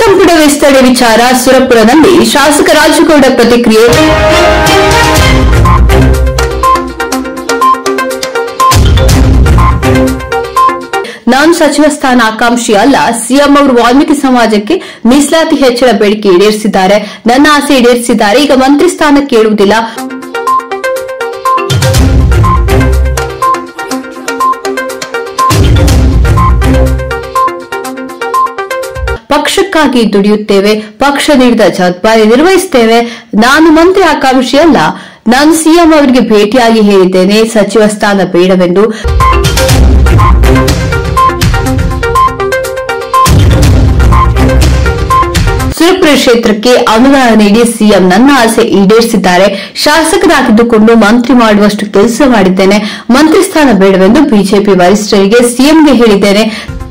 ಸಂಪುಟ ವಿಸ್ತರಣೆ ವಿಚಾರ ಸುರಪುರದಲ್ಲಿ ಶಾಸಕ ರಾಜಗೌಡ ಪ್ರತಿಕ್ರಿಯೆ ನಾನು ಸಚಿವ ಸ್ಥಾನ ಆಕಾಂಕ್ಷಿ ಅಲ್ಲ ಸಿಎಂ ಅವರು ವಾಲ್ಮೀಕಿ ಸಮಾಜಕ್ಕೆ ಮೀಸಲಾತಿ ಹೆಚ್ಚಳ ಬೇಡಿಕೆ ಈಡೇರಿಸಿದ್ದಾರೆ ನನ್ನ ಆಸೆ ಈಡೇರಿಸಿದ್ದಾರೆ ಈಗ ಮಂತ್ರಿ ಸ್ಥಾನ ಕೇಳುವುದಿಲ್ಲ ಪಕ್ಷಕ್ಕಾಗಿ ದುಡಿಯುತ್ತೇವೆ ಪಕ್ಷ ನೀಡಿದ ಜವಾಬ್ದಾರಿ ನಿರ್ವಹಿಸುತ್ತೇವೆ ನಾನು ಮಂತ್ರಿ ಆಕಾಂಕ್ಷಿ ಅಲ್ಲ ನಾನು ಸಿಎಂ ಅವರಿಗೆ ಭೇಟಿಯಾಗಿ ಹೇಳಿದ್ದೇನೆ ಸಚಿವ ಸ್ಥಾನ ಬೇಡವೆಂದು ಸುರಪುರ ಕ್ಷೇತ್ರಕ್ಕೆ ಅನುದಾನ ನೀಡಿ ಸಿಎಂ ನನ್ನ ಆಸೆ ಈಡೇರಿಸಿದ್ದಾರೆ ಶಾಸಕರಾಗಿದ್ದುಕೊಂಡು ಮಂತ್ರಿ ಮಾಡುವಷ್ಟು ಕೆಲಸ ಮಾಡಿದ್ದೇನೆ ಮಂತ್ರಿ ಸ್ಥಾನ ಬೇಡವೆಂದು ಬಿಜೆಪಿ ವರಿಷ್ಠರಿಗೆ ಸಿಎಂಗೆ ಹೇಳಿದ್ದೇನೆ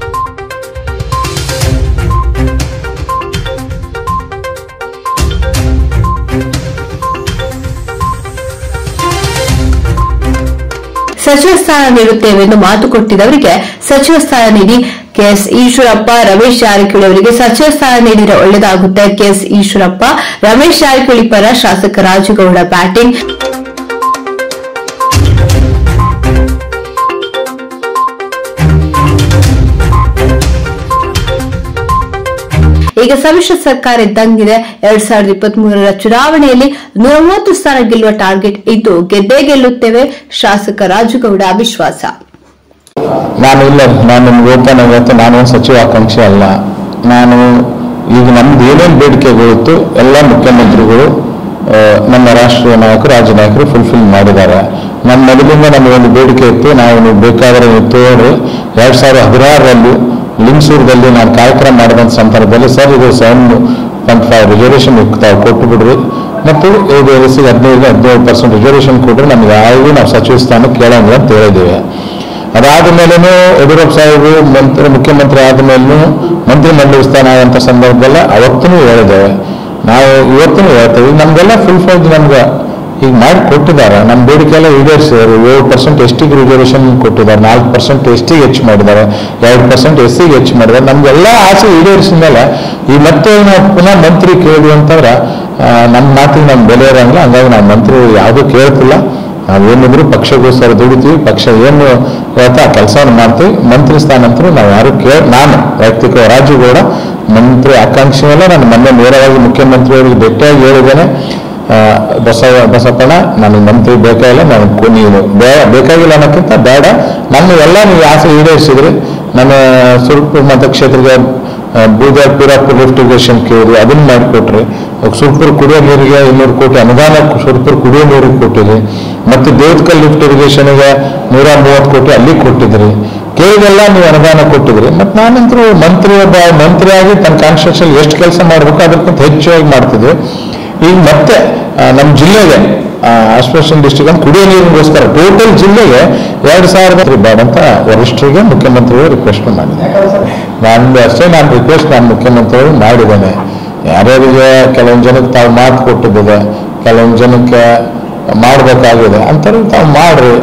ಸಚಿವ ಸ್ಥಾನ ನೀಡುತ್ತೇವೆಂದು ಮಾತು ಕೊಟ್ಟಿದ್ದವರಿಗೆ ಸಚಿವ ಸ್ಥಾನ ನೀಡಿ ಕೆಎಸ್ ಈಶ್ವರಪ್ಪ ರಮೇಶ್ ಜಾರಕಿಹೊಳಿ ಅವರಿಗೆ ಸಚಿವ ಸ್ಥಾನ ನೀಡಿದರೆ ಒಳ್ಳೆಯದಾಗುತ್ತೆ ಕೆಎಸ್ ಈಶ್ವರಪ್ಪ ರಮೇಶ್ ಜಾರಕಿಹೊಳಿ ಪರ ಶಾಸಕ ರಾಜಗೌಡ ಬ್ಯಾಟಿಂಗ್ ಈಗ ಸಮ್ಮಿಶ್ರ ಸರ್ಕಾರ ಇದ್ದಂಗಿದೆ ಎರಡ್ ಸಾವಿರದ ಇಪ್ಪತ್ತ್ ಮೂರರ ಚುನಾವಣೆಯಲ್ಲಿ ನೂರ ಮೂವತ್ತು ಸ್ಥಾನ ಗೆಲ್ಲುವ ಟಾರ್ಗೆಟ್ ಇದ್ದು ಗೆದ್ದೇ ಗೆಲ್ಲುತ್ತೇವೆ ಶಾಸಕ ರಾಜಗೌಡ ವಿಶ್ವಾಸ ನಾನು ಇಲ್ಲ ನಾನು ನಿಮ್ಗೆ ಓಪನ್ ಆಗಿತ್ತು ನಾನು ಸಚಿವ ಆಕಾಂಕ್ಷಿ ಅಲ್ಲ ನಾನು ಈಗ ನಮ್ದು ಏನೇನು ಬೇಡಿಕೆಗಳಿತ್ತು ಎಲ್ಲ ಮುಖ್ಯಮಂತ್ರಿಗಳು ಆ, ನಮ್ಮ ರಾಷ್ಟ್ರೀಯ ನಾಯಕರು ರಾಜ್ಯ ನಾಯಕರು ಫುಲ್ಫಿಲ್ ಮಾಡಿದ್ದಾರೆ ನನ್ನ ಮೊದಲಿಂದ ನಮಗೊಂದು ಬೇಡಿಕೆ ಇತ್ತು ನಾವು ನೀವು ಬೇಕಾದರೆ ನೀವು ತೋರಿ ಎರಡ್ ಸಾವಿರದ ಹದಿನಾರರಲ್ಲಿ ಲಿಂಗಸೂರದಲ್ಲಿ ನಾನು ಕಾರ್ಯಕ್ರಮ ಮಾಡಿದಂಥ ಸಂದರ್ಭದಲ್ಲಿ ಸರ್ ಇದು ಸೆವೆನ್ ಪಾಯಿಂಟ್ ಫೈವ್ ರಿಸರ್ವೇಷನ್ ತಾವು ಕೊಟ್ಟು ಬಿಡ್ರಿ ಮತ್ತು ಇದು ಎಸ್ಸಿಗೆ ಹದಿನೈದು ಹದಿನೇಳು ಪರ್ಸೆಂಟ್ ರಿಸರ್ವೇಷನ್ ಕೊಟ್ಟರೆ ನಮ್ಗೆ ಯಾರಿಗೂ ನಾವು ಸಚಿವ ಸ್ಥಾನ ಕೇಳಂಗಿಲ್ಲ ಅಂತ ಹೇಳಿದ್ದೇವೆ ಅದಾದ ಮೇಲೇನು ಯಡಿಯೂರಪ್ಪ ಸಾಹೇಬರು ಮಂತ್ರಿ ಮುಖ್ಯಮಂತ್ರಿ ಆದ ಮೇಲೂ ಮಂತ್ರಿ ಮಂಡಳಿ ವಿಸ್ತಾರ ಆದಂಥ ಸಂದರ್ಭದಲ್ಲಿ ಅವತ್ತೂ ಹೇಳಿದ್ದೇವೆ ನಾವು ಇವತ್ತೂ ಹೇಳ್ತೇವೆ ಈಗ ನಮ್ಗೆಲ್ಲ ಫುಲ್ ಫೈಲ್ ನಮ್ಗೆ ಈಗ ಮಾಡಿ ಕೊಟ್ಟಿದ್ದಾರೆ ನಮ್ಮ ಬೇಡಿಕೆ ಎಲ್ಲ ಈಡೇರಿಸಿದ್ದಾರೆ ಏಳು ಪರ್ಸೆಂಟ್ ಎಸ್ ಟಿಗೆ ರಿಸರ್ವೇಷನ್ ಕೊಟ್ಟಿದ್ದಾರೆ ನಾಲ್ಕು ಪರ್ಸೆಂಟ್ ಎಸ್ ಟಿಗೆ ಹೆಚ್ಚು ಮಾಡಿದ್ದಾರೆ ಎರಡು ಪರ್ಸೆಂಟ್ ಎಸ್ ಸಿಗೆ ಹೆಚ್ಚು ಮಾಡಿದ್ದಾರೆ ನಮಗೆಲ್ಲ ಆಸೆ ಈಡೇರಿಸಿದ ಮೇಲೆ ಈ ಮತ್ತೆ ನಾವು ಪುನಃ ಮಂತ್ರಿ ಕೇಳಿದ್ವಿ ಅಂತಂದ್ರೆ ಆ, ನಮ್ಮ ಮಾತಿಗೆ ನಮ್ಮ ಬೆಲೆ ಇರೋಂಗಿಲ್ಲ ಹಂಗಾಗಿ ನಾವು ಮಂತ್ರಿ ಯಾವುದೂ ಕೇಳ್ತಿಲ್ಲ ನಾವೇನಿದ್ರು ಪಕ್ಷಗೋಸ್ಕರ ದುಡಿತೀವಿ ಪಕ್ಷ ಏನು ಹೇಳ್ತಾ ಆ ಕೆಲಸವನ್ನು ಮಾಡ್ತೀವಿ ಮಂತ್ರಿ ಸ್ಥಾನ ಅಂತೂ ನಾವು ಯಾರು ಕೇಳ ನಾನು ವೈಯಕ್ತಿಕ ರಾಜುಗೌಡ ಮಂತ್ರಿ ಆಕಾಂಕ್ಷಿ ಅಲ್ಲ ನಾನು ಮೊನ್ನೆ ನೇರವಾಗಿ ಮುಖ್ಯಮಂತ್ರಿಯವರಿಗೆ ಭೇಟಿಯಾಗಿ ಹೇಳಿದ್ದೇನೆ ಆ, ಬಸವ ಬಸಪ್ಪಣ್ಣ ನನಗೆ ಮಂತ್ರಿ ಬೇಕಾಗಿಲ್ಲ ನಾನು ಕೊ- ನೀನು ಬೇಡ ಬೇಕಾಗಿಲ್ಲ ಅನ್ನೋಕ್ಕಿಂತ ಬೇಡ ನನ್ನ ಎಲ್ಲ ನೀವು ಆಸೆ ಈಡೇರಿಸಿದ್ರಿ ನನ್ನ ಸುರಪುರ ಮತಕ್ಷೇತ್ರಕ್ಕೆ ಆ, ಬೂದಾರ್ ಪೀರಾಪುರ ಲಿಫ್ಟ್ ಇರಿಗೇಷನ್ ಕೇಳಿದ್ವಿ ಅದನ್ನ ಮಾಡಿಕೊಟ್ರಿ ಸುರ್ಪುರ ಕುಡಿಯೋ ನೀರಿಗೆ ಇನ್ನೂರು ಕೋಟಿ ಅನುದಾನ ಸುರ್ಪುರ ಕುಡಿಯೋ ನೀರಿಗೆ ಕೊಟ್ಟಿದ್ರಿ ಮತ್ತು ದೇವತ್ಕಲ್ ಲಿಫ್ಟ್ ಇರಿಗೇಷನ್ಗೆ ನೂರ ಮೂವತ್ತು ಕೋಟಿ ಅಲ್ಲಿ ಕೊಟ್ಟಿದ್ರಿ ಕೇಳಿದೆಲ್ಲ ನೀವು ಅನುದಾನ ಕೊಟ್ಟಿದ್ರಿ ಮತ್ತು ನಾನಂತರೂ ಮಂತ್ರಿ ಒಬ್ಬ ಮಂತ್ರಿಯಾಗಿ ತನ್ನ ಕಾನ್ಸ್ಟಿಟ್ಯೂಷನ್ ಎಷ್ಟು ಕೆಲಸ ಮಾಡಬೇಕು ಅದಕ್ಕಿಂತ ಹೆಚ್ಚಾಗಿ ಮಾಡ್ತಿದ್ವಿ ಈಗ ಮತ್ತೆ ಆ, ನಮ್ಮ ಜಿಲ್ಲೆಗೆ ಅಸ್ಪೆಷಲ್ ಡಿಸ್ಟ್ರಿಕ್ಟ್ ಅಂತ ಕುಡಿಯೋ ನೀರಿಗೋಸ್ಕರ ಟೋಟಲ್ ಜಿಲ್ಲೆಗೆ ಎರಡು ಸಾವಿರದ ಬೇಡ ಅಂತ ವರಿಷ್ಠರಿಗೆ ಮುಖ್ಯಮಂತ್ರಿಗಳು ರಿಕ್ವೆಸ್ಟ್ ಮಾಡಿದೆ ನಾನು ಅಷ್ಟೇ ನಾನು ರಿಕ್ವೆಸ್ಟ್ ನಾನು ಮುಖ್ಯಮಂತ್ರಿಗಳು ಮಾಡಿದ್ದೇನೆ ಯಾರ್ಯಾರಿಗೆ ಕೆಲವೊಂದು ಜನಕ್ಕೆ ತಾವು ಮಾತು ಕೊಟ್ಟಿದ್ದಿದೆ ಕೆಲವೊಂದು ಜನಕ್ಕೆ ಮಾಡಬೇಕಾಗಿದೆ ಅಂಥವ್ರಿಗೆ ತಾವು ಮಾಡ್ರಿ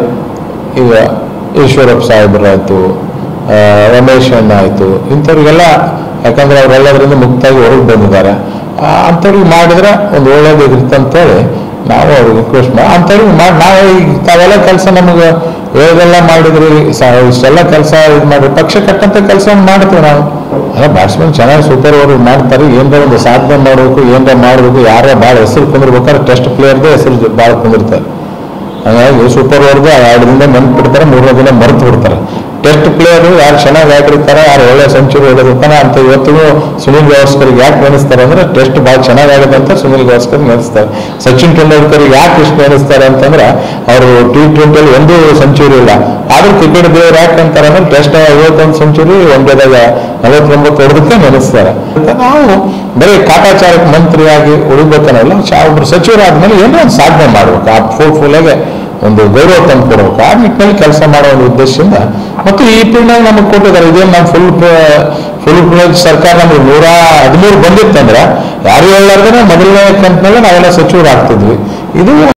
ಈಗ ಈಶ್ವರಪ್ಪ ಸಾಹೇಬರಾಯ್ತು ಆ, ರಮೇಶ್ ಅಣ್ಣ ಆಯಿತು ಇಂಥವ್ರಿಗೆಲ್ಲ ಯಾಕಂದ್ರೆ ಅವರೆಲ್ಲದರಿಂದ ಮುಕ್ತಾಗಿ ಹೊರಗೆ ಬಂದಿದ್ದಾರೆ ಆ, ಅಂಥವ್ರಿಗೆ ಮಾಡಿದ್ರೆ ಒಂದು ಒಳ್ಳೇದಿರುತ್ತೆ ಅಂತೇಳಿ ನಾವು ಅವ್ರಿಗೆ ರಿಕ್ವೆಸ್ಟ್ ಮಾಡಿ ಅಂಥವ್ರಿಗೆ ಮಾಡಿ ನಾವು ಈಗ ತಾವೆಲ್ಲ ಕೆಲಸ ನಮಗೆ ಹೇಗೆಲ್ಲ ಮಾಡಿದ್ರಿ ಸ- ಇಷ್ಟೆಲ್ಲ ಕೆಲಸ ಇದು ಮಾಡಿರಿ ಪಕ್ಷ ಕಟ್ಟಂತ ಕೆಲಸ ಮಾಡ್ತೀವಿ ನಾವು ಅಲ್ಲ ಬ್ಯಾಟ್ಸ್ಮನ್ ಚೆನ್ನಾಗಿ ಸೂಪರ್ ಓವರ್ ಮಾಡ್ತಾರೆ ಏನರ ಒಂದು ಸಾಧನೆ ಮಾಡಬೇಕು ಏನರ ಮಾಡಬೇಕು ಯಾರ ಭಾಳ ಹೆಸರು ಕುಂದಿರ್ಬೇಕಾದ್ರೆ ಟೆಸ್ಟ್ ಪ್ಲೇಯರ್ದೇ ಹೆಸರು ಭಾಳ ಕುಂದಿರ್ತಾರೆ ಹಾಗಾಗಿ ಸೂಪರ್ ಓವರ್ಗೆ ಎರಡು ದಿನ ನೆನ್ಪು ಬಿಡ್ತಾರೆ ಮೂರನೇ ದಿನ ಮರೆತು ಬಿಡ್ತಾರೆ ಟೆಸ್ಟ್ ಪ್ಲೇಯರ್ ಯಾರು ಚೆನ್ನಾಗಿ ಆಡಿರ್ತಾರೆ ಯಾರು ಒಳ್ಳೆ ಸೆಂಚುರಿ ಹೊಡೆದಿರ್ತಾನೆ ಅಂತ ಇವತ್ತಿಗೂ ಸುನಿಲ್ ಗವಾಸ್ಕರ್ಗೆ ಯಾಕೆ ನೆನೆಸ್ತಾರೆ ಅಂದ್ರೆ ಟೆಸ್ಟ್ ಭಾಳ ಚೆನ್ನಾಗಿ ಆಗಿದೆ ಅಂತ ಸುನಿಲ್ ಗವಾಸ್ಕರ್ ನೆನೆಸ್ತಾರೆ ಸಚಿನ್ ತೆಂಡೂಲ್ಕರ್ ಯಾಕೆ ಇಷ್ಟು ನೆನೆಸ್ತಾರೆ ಅಂತಂದ್ರೆ ಅವರು ಟಿ ಟ್ವೆಂಟಿಯಲ್ಲಿ ಒಂದು ಸೆಂಚುರಿ ಇಲ್ಲ ಆದ್ರೂ ಕ್ರಿಕೆಟ್ ದೇವ್ರು ಯಾಕೆ ಅಂತಾರೆ ಅಂದ್ರೆ ಟೆಸ್ಟ್ ಐವತ್ತೊಂದು ಸೆಂಚುರಿ ಒಂದೇದಾಗ ನಲವತ್ತೊಂಬತ್ತು ಹೊಡೆದಕ್ಕೆ ನೆನೆಸ್ತಾರೆ ಅಂತ ನಾವು ಬರೀ ಕಾಟಾಚಾರಕ್ಕೆ ಮಂತ್ರಿಯಾಗಿ ಉಳಿಬೇಕನ್ನಲ್ಲ ಚಾ- ಒಬ್ರು ಸಚಿವರಾದ್ಮೇಲೆ ಏನೋ ಒಂದು ಸಾಧನೆ ಮಾಡ್ಬೇಕು ಆ ಫೋರ್ಟ್ಫುಲ್ಲಾಗೆ ಒಂದು ಗೌರವ ತಂದು ಕೊಡ್ಬೇಕು ಆ ನಿಟ್ಟಿನಲ್ಲಿ ಕೆಲಸ ಮಾಡೋ ಒಂದು ಉದ್ದೇಶದಿಂದ ಮತ್ತು ಈ ಪೀಳ್ನಾಗ ನಮಗೆ ಕೊಟ್ಟಿದ್ದಾರೆ ಇದೇನು ನಾವು ಫುಲ್ ಫುಲ್ ಸರ್ಕಾರ ನಮಗೆ ನೂರ ಹದಿಮೂರು ಬಂದಿತ್ತಂದ್ರೆ ಯಾರು ಹೇಳಲಾರ್ದೇ ಮೊದಲನೇ ಕಂತಿನಲ್ಲಿ ನಾವೆಲ್ಲ ಸಚಿವರಾಗ್ತಿದ್ವಿ ಇದು